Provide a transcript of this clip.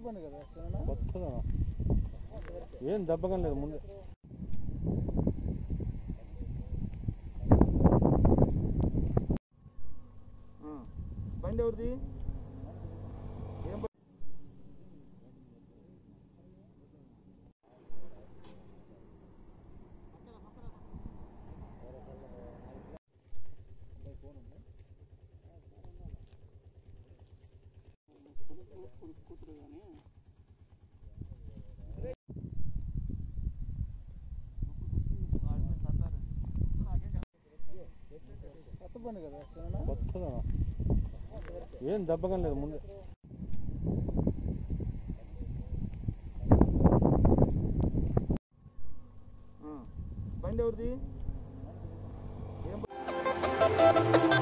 బండి కదా చిన్న కొత్తగా ఏం దెబ్బకం లేదు ముందే బండి ఎవరిది ఏం బండి? కొత్త బండి కదా చిన్న కొత్తగా ఏం దెబ్బకం లేదు ముందే బండి ఎవరిది ఏం బండి?